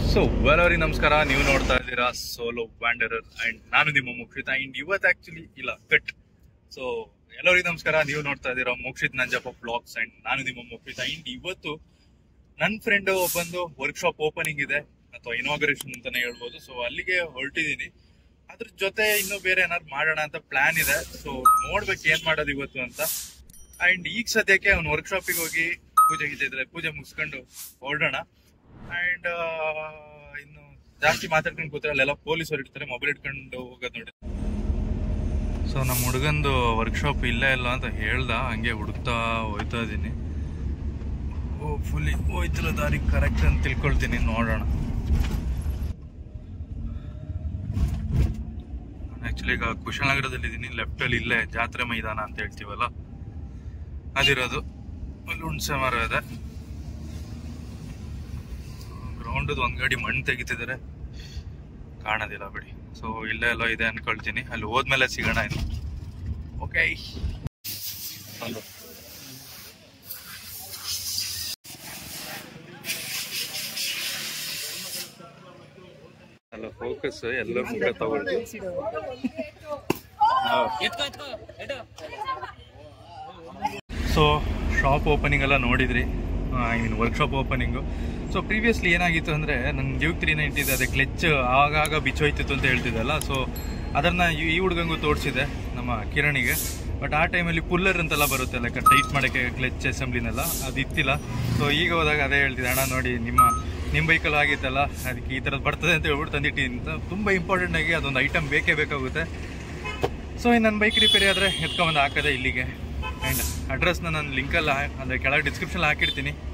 so well ನಮಸ್ಕಾರ ನೀವು ನೋಡ್ತಾ ಇದ್ದೀರಾ ಸೋಲೋ ವ್ಯಾಂಡರರ್ ಅಂಡ್ ನಾನು ನಿಮ್ಮ ಮುಕ್ಷಿತ್ ಅಂಡ್ ಇವತ್ತು ಆಕ್ಚುಲಿ ಇಲ್ಲ ಕಟ್ ಸೊ ಎಲ್ಲರಿಗೂ ನಮಸ್ಕಾರ ನೀವು ನೋಡ್ತಾ ಇದ್ದೀರಾ ಮೋಕ್ಷಿತ್ ನಂಜಪ್ಪ ಬ್ಲಾಗ್ಸ್ ಅಂಡ್ ನಾನು ನಿಮ್ಮ ಮುಕ್ಷಿತ್ ಅಂಡ್ ಇವತ್ತು ನನ್ನ ಫ್ರೆಂಡ್ ಬಂದು ವರ್ಕ್ಶಾಪ್ ಓಪನಿಂಗ್ ಇದೆ ಅಥವಾ ಇನಾಗ್ರೇಷನ್ ಅಂತಾನೆ ಹೇಳ್ಬೋದು ಸೊ ಅಲ್ಲಿಗೆ ಹೊರಟಿದ್ದೀನಿ ಅದ್ರ ಜೊತೆ ಇನ್ನು ಬೇರೆ ಏನಾದ್ರು ಮಾಡೋಣ ಅಂತ ಪ್ಲಾನ್ ಇದೆ ಸೊ ನೋಡ್ಬೇಕು ಏನ್ ಮಾಡೋದು ಇವತ್ತು ಅಂತ ಅಂಡ್ ಈಗ ಸದ್ಯಕ್ಕೆ ಅವ್ನ ವರ್ಕ್ಶಾಪಿಗೆ ಹೋಗಿ ಪೂಜೆ ಗೀಜೆ ಇದ್ರೆ ಪೂಜೆ ಮುಗಿಸ್ಕೊಂಡು ಹೊರಡೋಣ ಅಂಡ್ ಇನ್ನು ಜಾಸ್ತಿ ಮಾತಾಡ್ಕೊಂಡು ಕೂತ್ರೆ ಅಲ್ಲೆಲ್ಲ ಪೊಲೀಸರು ಇರ್ತಾರೆ ಮೊಬೈಲ್ ಇಟ್ಕೊಂಡು ಹೋಗೋದು ನೋಡಿ ಸೊ ನಮ್ಮ ಹುಡುಗಂದು ವರ್ಕ್ಶಾಪ್ ಇಲ್ಲೇ ಇಲ್ಲ ಅಂತ ಹೇಳ್ದ ಹಂಗೆ ಹುಡುಕ್ತಾ ಹೋಯ್ತಾ ಇದ್ದೀನಿ ಫುಲ್ಲಿ ಹೋಯ್ತಿರೋ ದಾರಿ ಕರೆಕ್ಟ್ ಅಂತ ತಿಳ್ಕೊಳ್ತೀನಿ ನೋಡೋಣ ಆಕ್ಚುಲಿ ಈಗ ಕುಶಾಲನಗರದಲ್ಲಿ ಇದ್ದೀನಿ ಲೆಫ್ಟ್ ಅಲ್ಲಿ ಇಲ್ಲೇ ಜಾತ್ರೆ ಮೈದಾನ ಅಂತ ಹೇಳ್ತೀವಲ್ಲ ಅದಿರೋದು ಅಲ್ಲಿ ಹುಣ್ಸೆ ಮರ ಇದೆ ಗ್ರೌಂಡ್ ಒಂದ್ ಗಾಡಿ ಮಣ್ಣು ತೆಗಿತಿದ್ದಾರೆ ಕಾಣೋದಿಲ್ಲ ಬಿಡಿ ಸೊ ಇಲ್ಲೇ ಎಲ್ಲೋ ಇದೆ ಅನ್ಕೊಳ್ತೀನಿ ಅಲ್ಲಿ ಹೋದ್ಮೇಲೆ ಸಿಗೋಣ ಇನ್ನು ಓಕೆ ಅಲ್ಲ ಫೋಕಸ್ ಎಲ್ಲರ ಮುಖ ತಗೊಳ್ಳಿ ಸೊ ಶಾಪ್ ಓಪನಿಂಗ್ ಎಲ್ಲ ನೋಡಿದ್ರಿ I mean workshop opening so previously ಏನಾಗಿತ್ತು ಅಂದರೆ ನನ್ನ ಡ್ಯೂಕ್ ತ್ರೀ ನೈಂಟಿ ಇದೆ ಅದೇ ಕ್ಲೆಚ್ ಆಗಾಗ ಬಿಚ್ಚೋಯ್ತಿತ್ತು ಅಂತ ಹೇಳ್ತಿದ್ದಲ್ಲ ಸೊ ಅದನ್ನ ಈ ಹುಡುಗಂಗೂ ತೋರಿಸಿದೆ ನಮ್ಮ ಕಿರಣಿಗೆ ಬಟ್ ಆ ಟೈಮಲ್ಲಿ ಪುಲ್ಲರ್ ಅಂತೆಲ್ಲ ಬರುತ್ತೆ ಲೈಕ್ ಟೈಟ್ ಮಾಡೋಕ್ಕೆ ಕ್ಲೆಚ್ ಅಸೆಂಬ್ಲಿನೆಲ್ಲ ಅದು ಇತ್ತಿಲ್ಲ ಸೊ ಈಗ ಹೋದಾಗ ಅದೇ ಹೇಳ್ತಿದ್ದೆ ಅಣ್ಣ ನೋಡಿ ನಿಮ್ಮ ನಿಮ್ಮ ಬೈಕಲ್ಲಿ ಆಗಿತ್ತಲ್ಲ ಅದಕ್ಕೆ ಈ ಥರದ್ದು ಬರ್ತದೆ ಅಂತ ಹೇಳ್ಬಿಟ್ಟು ತಂದಿಟ್ಟಿದ್ದೀನಿ ಅಂತ ತುಂಬ ಇಂಪಾರ್ಟೆಂಟ್ ಆಗಿ ಅದೊಂದು ಐಟಮ್ ಬೇಕೇ ಬೇಕಾಗುತ್ತೆ ಸೊ ಇನ್ನು ನನ್ನ ಬೈಕ್ ರಿಪೇರಿ ಆದರೆ ಎತ್ಕೊಂಬಂದು ಹಾಕದೆ ಇಲ್ಲಿಗೆ ಆ್ಯಂಡ್ ಅಡ್ರೆಸ್ನ ನಾನು ಲಿಂಕಲ್ಲಿ ಅಂದರೆ ಕೆಳಗೆ ಡಿಸ್ಕ್ರಿಪ್ಷನ್ ಹಾಕಿರ್ತೀನಿ